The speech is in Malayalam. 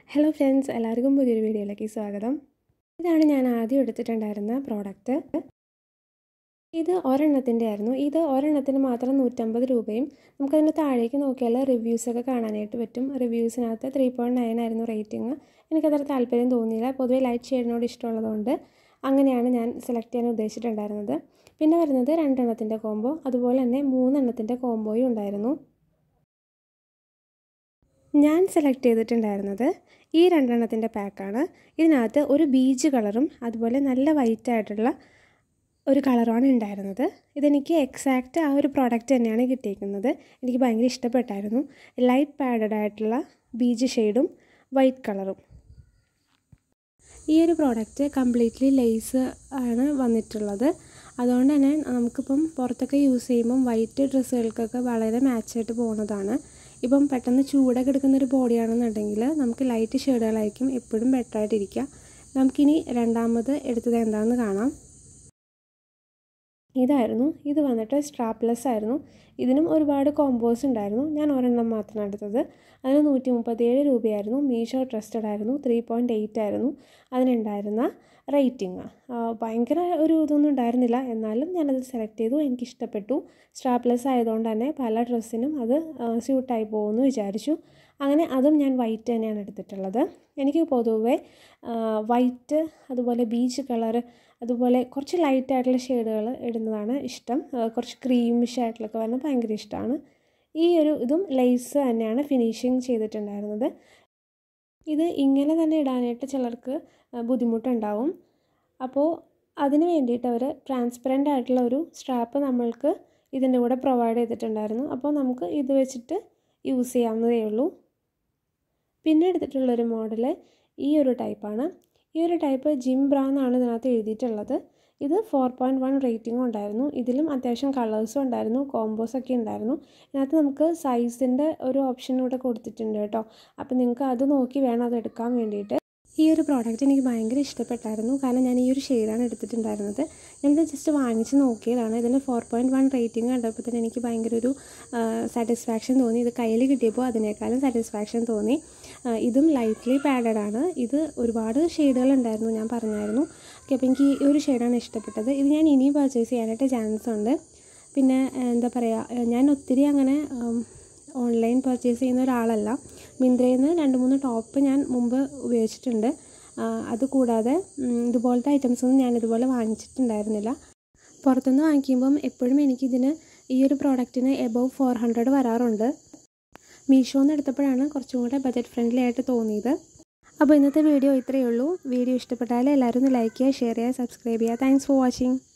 ഹലോ ഫ്രണ്ട്സ് എല്ലാവർക്കും പുതിയൊരു വീഡിയോയിലേക്ക് സ്വാഗതം ഇതാണ് ഞാൻ ആദ്യം എടുത്തിട്ടുണ്ടായിരുന്ന പ്രോഡക്റ്റ് ഇത് ഒരെണ്ണത്തിൻ്റെ ആയിരുന്നു ഇത് ഒരെണ്ണത്തിന് മാത്രം നൂറ്റമ്പത് രൂപയും നമുക്കതിൻ്റെ താഴേക്ക് നോക്കിയാൽ റിവ്യൂസൊക്കെ കാണാനായിട്ട് പറ്റും റിവ്യൂസിനകത്ത് ത്രീ പോയിൻറ്റ് നയൻ ആയിരുന്നു റേറ്റിംഗ് എനിക്കത്ര താല്പര്യം തോന്നിയില്ല പൊതുവേ ലൈറ്റ് ഷെയ്ഡിനോട് ഇഷ്ടമുള്ളതുകൊണ്ട് അങ്ങനെയാണ് ഞാൻ സെലക്ട് ചെയ്യാൻ ഉദ്ദേശിച്ചിട്ടുണ്ടായിരുന്നത് പിന്നെ വരുന്നത് രണ്ടെണ്ണത്തിൻ്റെ കോംബോ അതുപോലെ തന്നെ മൂന്നെണ്ണത്തിൻ്റെ കോംബോയും ഉണ്ടായിരുന്നു ഞാൻ സെലക്ട് ചെയ്തിട്ടുണ്ടായിരുന്നത് ഈ രണ്ടെണ്ണത്തിൻ്റെ പാക്കാണ് ഇതിനകത്ത് ഒരു ബീച്ച് കളറും അതുപോലെ നല്ല വൈറ്റ് ആയിട്ടുള്ള ഒരു കളറാണ് ഉണ്ടായിരുന്നത് ഇതെനിക്ക് എക്സാക്റ്റ് ആ ഒരു പ്രോഡക്റ്റ് തന്നെയാണ് കിട്ടിയിരിക്കുന്നത് എനിക്ക് ഭയങ്കര ഇഷ്ടപ്പെട്ടായിരുന്നു ലൈറ്റ് പാഡഡ് ആയിട്ടുള്ള ബീച്ച് ഷെയ്ഡും വൈറ്റ് കളറും ഈ ഒരു പ്രോഡക്റ്റ് കംപ്ലീറ്റ്ലി ലേസ് ആണ് വന്നിട്ടുള്ളത് അതുകൊണ്ട് തന്നെ നമുക്കിപ്പം പുറത്തൊക്കെ യൂസ് ചെയ്യുമ്പം വൈറ്റ് ഡ്രസ്സുകൾക്കൊക്കെ വളരെ മാച്ചായിട്ട് പോകുന്നതാണ് ഇപ്പം പെട്ടെന്ന് ചൂടൊക്കെ എടുക്കുന്ന ഒരു ബോഡിയാണെന്നുണ്ടെങ്കിൽ നമുക്ക് ലൈറ്റ് ഷെയ്ഡുകളായിരിക്കും എപ്പോഴും ബെറ്ററായിട്ടിരിക്കുക നമുക്കിനി രണ്ടാമത് എടുത്തത് എന്താണെന്ന് കാണാം ഇതായിരുന്നു ഇത് വന്നിട്ട് സ്ട്രാപ്ലെസ് ആയിരുന്നു ഇതിനും ഒരുപാട് കോമ്പോസ് ഉണ്ടായിരുന്നു ഞാൻ ഒരെണ്ണം മാത്രമാണ് എടുത്തത് അതിന് നൂറ്റി മുപ്പത്തിയേഴ് രൂപയായിരുന്നു മീഷോ ട്രസ്റ്റഡ് ആയിരുന്നു ത്രീ പോയിൻറ്റ് എയ്റ്റ് ആയിരുന്നു അതിനുണ്ടായിരുന്ന റേറ്റിംഗ് ഭയങ്കര ഒരു ഇതൊന്നും ഉണ്ടായിരുന്നില്ല എന്നാലും ഞാനത് സെലക്ട് ചെയ്തു എനിക്ക് ഇഷ്ടപ്പെട്ടു സ്ട്രാപ്ലെസ് ആയതുകൊണ്ട് തന്നെ പല ഡ്രസ്സിനും അത് സ്യൂട്ടായി പോകുമെന്ന് വിചാരിച്ചു അങ്ങനെ അതും ഞാൻ വൈറ്റ് തന്നെയാണ് എടുത്തിട്ടുള്ളത് എനിക്ക് പൊതുവേ വൈറ്റ് അതുപോലെ ബീച്ച് കളർ അതുപോലെ കുറച്ച് ലൈറ്റ് ആയിട്ടുള്ള ഷെയ്ഡുകൾ ഇടുന്നതാണ് ഇഷ്ടം കുറച്ച് ക്രീമിഷ് ആയിട്ടുള്ളൊക്കെ വരുന്നത് ഭയങ്കര ഇഷ്ടമാണ് ഈ ഒരു ഇതും ലേസ് തന്നെയാണ് ഫിനിഷിങ് ചെയ്തിട്ടുണ്ടായിരുന്നത് ഇത് ഇങ്ങനെ തന്നെ ഇടാനായിട്ട് ചിലർക്ക് ബുദ്ധിമുട്ടുണ്ടാവും അപ്പോൾ അതിന് വേണ്ടിയിട്ട് അവർ ട്രാൻസ്പെറൻ്റ് ആയിട്ടുള്ള ഒരു സ്ട്രാപ്പ് നമ്മൾക്ക് ഇതിൻ്റെ കൂടെ പ്രൊവൈഡ് ചെയ്തിട്ടുണ്ടായിരുന്നു അപ്പോൾ നമുക്ക് ഇത് വെച്ചിട്ട് യൂസ് ചെയ്യാവുന്നതേ ഉള്ളൂ പിന്നെ എടുത്തിട്ടുള്ളൊരു മോഡൽ ഈ ഒരു ടൈപ്പാണ് ഈ ഒരു ടൈപ്പ് ജിം ബ്രാ എന്നാണ് ഇതിനകത്ത് എഴുതിയിട്ടുള്ളത് ഇത് ഫോർ പോയിൻറ്റ് വൺ റേറ്റിംഗും ഉണ്ടായിരുന്നു ഇതിലും അത്യാവശ്യം കളേഴ്സും ഉണ്ടായിരുന്നു കോമ്പോസ് ഒക്കെ ഉണ്ടായിരുന്നു ഇതിനകത്ത് നമുക്ക് സൈസിൻ്റെ ഒരു ഓപ്ഷൻ കൂടെ കൊടുത്തിട്ടുണ്ട് കേട്ടോ അപ്പോൾ നിങ്ങൾക്ക് അത് നോക്കി വേണം അത് എടുക്കാൻ വേണ്ടിയിട്ട് ഈ ഒരു പ്രോഡക്റ്റ് എനിക്ക് ഭയങ്കര ഇഷ്ടപ്പെട്ടായിരുന്നു കാരണം ഞാൻ ഈ ഒരു ഷെയ്ഡാണ് എടുത്തിട്ടുണ്ടായിരുന്നത് ഞാനിത് ജസ്റ്റ് വാങ്ങിച്ച് നോക്കിയതാണ് ഇതിന് ഫോർ പോയിൻറ്റ് വൺ റേറ്റിംഗ് കണ്ടപ്പോൾ തന്നെ എനിക്ക് ഭയങ്കര ഒരു സാറ്റിസ്ഫാക്ഷൻ തോന്നി ഇത് കയ്യിൽ കിട്ടിയപ്പോൾ അതിനേക്കാളും സാറ്റിസ്ഫാക്ഷൻ തോന്നി ഇതും ലൈറ്റ്ലി പാഡഡ് ആണ് ഇത് ഒരുപാട് ഷെയ്ഡുകൾ ഉണ്ടായിരുന്നു ഞാൻ പറഞ്ഞായിരുന്നു ഓക്കെ അപ്പോൾ എനിക്ക് ഈ ഒരു ഷെയ്ഡാണ് ഇഷ്ടപ്പെട്ടത് ഇത് ഞാൻ ഇനിയും പർച്ചേസ് ചെയ്യാനായിട്ട് ചാൻസ് ഉണ്ട് പിന്നെ എന്താ പറയുക ഞാൻ ഒത്തിരി അങ്ങനെ ഓൺലൈൻ പർച്ചേസ് ചെയ്യുന്ന ഒരാളല്ല മിന്ത്രയിൽ നിന്ന് രണ്ട് മൂന്ന് ടോപ്പ് ഞാൻ മുമ്പ് ഉപയോഗിച്ചിട്ടുണ്ട് അതുകൂടാതെ ഇതുപോലത്തെ ഐറ്റംസ് ഒന്നും ഞാൻ ഇതുപോലെ വാങ്ങിച്ചിട്ടുണ്ടായിരുന്നില്ല പുറത്തുനിന്ന് വാങ്ങിക്കുമ്പം എപ്പോഴും എനിക്കിതിന് ഈ ഒരു പ്രോഡക്റ്റിന് എബവ് ഫോർ ഹൺഡ്രഡ് വരാറുണ്ട് മീഷോന്ന് എടുത്തപ്പോഴാണ് കുറച്ചും കൂടെ ബജറ്റ് ഫ്രണ്ട്ലി ആയിട്ട് തോന്നിയത് അപ്പോൾ ഇന്നത്തെ വീഡിയോ ഇത്രയേ ഉള്ളൂ വീഡിയോ ഇഷ്ടപ്പെട്ടാൽ എല്ലാവരും ഒന്ന് ലൈക്ക് ചെയ്യുക ഷെയർ ചെയ്യുക സബ്സ്ക്രൈബ് ചെയ്യുക താങ്ക്സ് ഫോർ വാച്ചിങ്